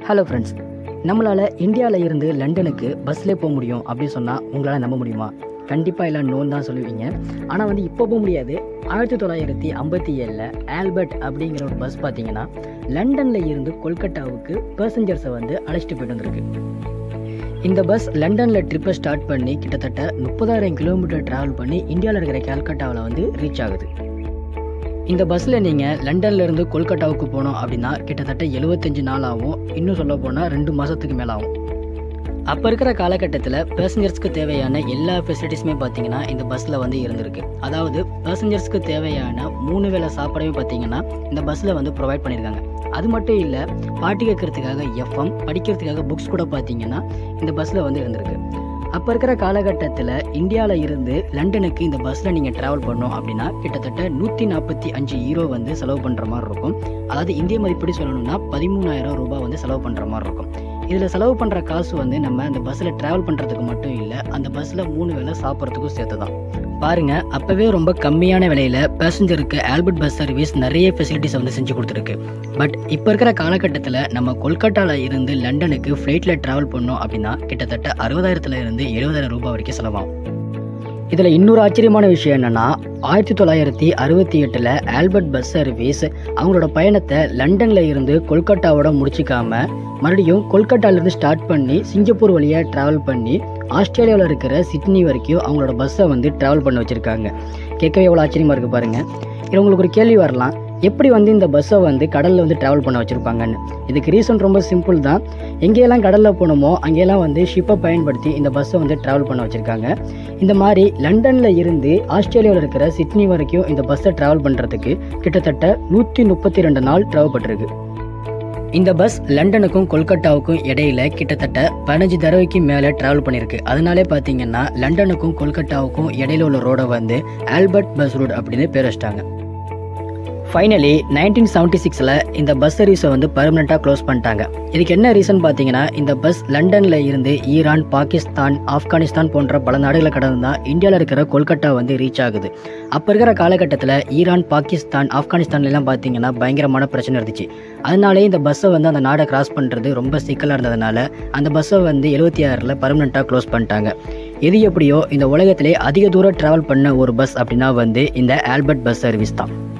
hello friends நம்மளால் இந்தியாவில் இருந்து லண்டனுக்கு பஸ்ஸில் போக முடியும் அப்படின்னு சொன்னால் உங்களால் நம்ப முடியுமா கண்டிப்பாக எல்லாம் நோன் தான் சொல்லுவீங்க ஆனால் வந்து இப்போ போக முடியாது ஆயிரத்தி தொள்ளாயிரத்தி ஐம்பத்தி ஏழில் ஆல்பர்ட் அப்படிங்கிற ஒரு பஸ் பார்த்தீங்கன்னா லண்டனில் இருந்து கொல்கட்டாவுக்கு பேசஞ்சர்ஸை வந்து அழைச்சிட்டு போயிட்டு வந்திருக்கு இந்த பஸ் லண்டனில் ட்ரிப்பை ஸ்டார்ட் பண்ணி கிட்டத்தட்ட முப்பதாயிரம் கிலோமீட்டர் ட்ராவல் பண்ணி இந்தியாவில் இருக்கிற கல்கட்டாவில் வந்து ரீச் ஆகுது இந்த பஸ்ஸில் நீங்கள் லண்டன்லேருந்து கொல்கட்டாவுக்கு போனோம் அப்படின்னா கிட்டத்தட்ட எழுபத்தஞ்சு நாள் ஆகும் இன்னும் சொல்ல போனால் ரெண்டு மாதத்துக்கு மேலே ஆகும் அப்போ இருக்கிற காலகட்டத்தில் பேசஞ்சர்ஸ்க்கு தேவையான எல்லா ஃபெசிலிட்டிஸுமே பார்த்தீங்கன்னா இந்த பஸ்ஸில் வந்து இருந்திருக்கு அதாவது பேசஞ்சர்ஸ்க்கு தேவையான மூணு வேளை சாப்பாடையும் பார்த்தீங்கன்னா இந்த பஸ்ஸில் வந்து ப்ரொவைட் பண்ணியிருக்காங்க அது மட்டும் இல்லை பாட்டு கேட்கறதுக்காக எஃப்எம் படிக்கிறதுக்காக புக்ஸ் கூட பார்த்தீங்கன்னா இந்த பஸ்ஸில் வந்து இருந்திருக்கு அப்போ இருக்கிற காலகட்டத்தில் இந்தியாவில் இருந்து லண்டனுக்கு இந்த பஸ்ஸில் நீங்கள் ட்ராவல் பண்ணோம் அப்படின்னா கிட்டத்தட்ட நூற்றி நாற்பத்தி அஞ்சு ஈரோ வந்து செலவு பண்ணுற மாதிரி இருக்கும் அதாவது இந்திய மதிப்படி சொல்லணும்னா பதிமூணாயிரம் ரூபாய் வந்து செலவு பண்ணுற மாதிரி இருக்கும் இதில் செலவு பண்ணுற காசு வந்து நம்ம அந்த பஸ்ஸில் ட்ராவல் பண்ணுறதுக்கு மட்டும் இல்லை அந்த பஸ்ஸில் மூணு வேளை சாப்பிட்றதுக்கும் சேர்த்து தான் பாருங்க அப்போவே ரொம்ப கம்மியான விலையில் பேசஞ்சருக்கு ஆல்பர்ட் பஸ் சர்வீஸ் நிறைய ஃபெசிலிட்டிஸ் வந்து செஞ்சு கொடுத்துருக்கு பட் இப்போ இருக்கிற காலகட்டத்தில் நம்ம கொல்கட்டாவில் இருந்து லண்டனுக்கு ஃப்ளைட்டில் ட்ராவல் பண்ணோம் அப்படின்னா கிட்டத்தட்ட அறுபதாயிரத்துல இருந்து எழுபதாயிரம் ரூபாய் வரைக்கும் செலவாகும் இதில் இன்னொரு ஆச்சரியமான விஷயம் என்னென்னா ஆயிரத்தி தொள்ளாயிரத்தி அறுபத்தி எட்டில் ஆல்பர்ட் பஸ் சர்வீஸ் அவங்களோட பயணத்தை லண்டனில் இருந்து கொல்கட்டாவோட முடிச்சிக்காம மறுபடியும் கொல்கட்டாலேருந்து ஸ்டார்ட் பண்ணி சிங்கப்பூர் வழியாக ட்ராவல் பண்ணி ஆஸ்திரேலியாவில் இருக்கிற சிட்னி வரைக்கும் அவங்களோட பஸ்ஸை வந்து ட்ராவல் பண்ண வச்சுருக்காங்க கேட்கவே எவ்வளோ ஆச்சரியமாக இருக்குது பாருங்கள் இது உங்களுக்கு ஒரு கேள்வி வரலாம் எப்படி வந்து இந்த பஸ்ஸை வந்து கடலில் வந்து ட்ராவல் பண்ண வச்சுருப்பாங்கன்னு இதுக்கு ரீசன் ரொம்ப சிம்பிள் தான் எங்கேயெல்லாம் கடலில் போகணுமோ அங்கேயெல்லாம் வந்து ஷிப்பை பயன்படுத்தி இந்த பஸ்ஸை வந்து ட்ராவல் பண்ண வச்சுருக்காங்க இந்த மாதிரி லண்டனில் இருந்து ஆஸ்திரேலியாவில் இருக்கிற சிட்னி வரைக்கும் இந்த பஸ்ஸை ட்ராவல் பண்ணுறதுக்கு கிட்டத்தட்ட நூற்றி முப்பத்தி ரெண்டு நாள் தேவைப்பட்டிருக்கு இந்த பஸ் லண்டனுக்கும் கொல்கட்டாவுக்கும் இடையில கிட்டத்தட்ட பதினஞ்சு தடவைக்கு மேலே ட்ராவல் பண்ணியிருக்கு அதனாலே பார்த்தீங்கன்னா லண்டனுக்கும் கொல்கட்டாவுக்கும் இடையில உள்ள ரோடை வந்து ஆல்பர்ட் பஸ் ரோடு அப்படின்னு பேர் வச்சிட்டாங்க ஃபைனலி நைன்டீன் செவன்ட்டி சிக்ஸில் இந்த பஸ் சர்வீஸை வந்து பர்மனெண்ட்டாக க்ளோஸ் பண்ணிட்டாங்க இதுக்கு என்ன ரீசன் பார்த்தீங்கன்னா இந்த பஸ் லண்டனில் இருந்து ஈரான் பாகிஸ்தான் ஆப்கானிஸ்தான் போன்ற பல நாடுகளை கடந்து தான் இந்தியாவில் இருக்கிற கொல்கட்டா வந்து ரீச் ஆகுது அப்போ இருக்கிற காலகட்டத்தில் ஈரான் பாகிஸ்தான் ஆப்கானிஸ்தான்லாம் பார்த்தீங்கன்னா பயங்கரமான பிரச்சனை இருந்துச்சு அதனாலே இந்த பஸ்ஸை வந்து அந்த நாடை கிராஸ் பண்ணுறது ரொம்ப சிக்கலாக இருந்ததுனால அந்த பஸ்ஸை வந்து எழுபத்தி ஆறில் பர்மனெண்ட்டாக க்ளோஸ் பண்ணிட்டாங்க எது எப்படியோ இந்த உலகத்திலே அதிக தூரம் ட்ராவல் பண்ண ஒரு பஸ் அப்படின்னா வந்து இந்த ஆல்பர்ட் பஸ் சர்வீஸ் தான்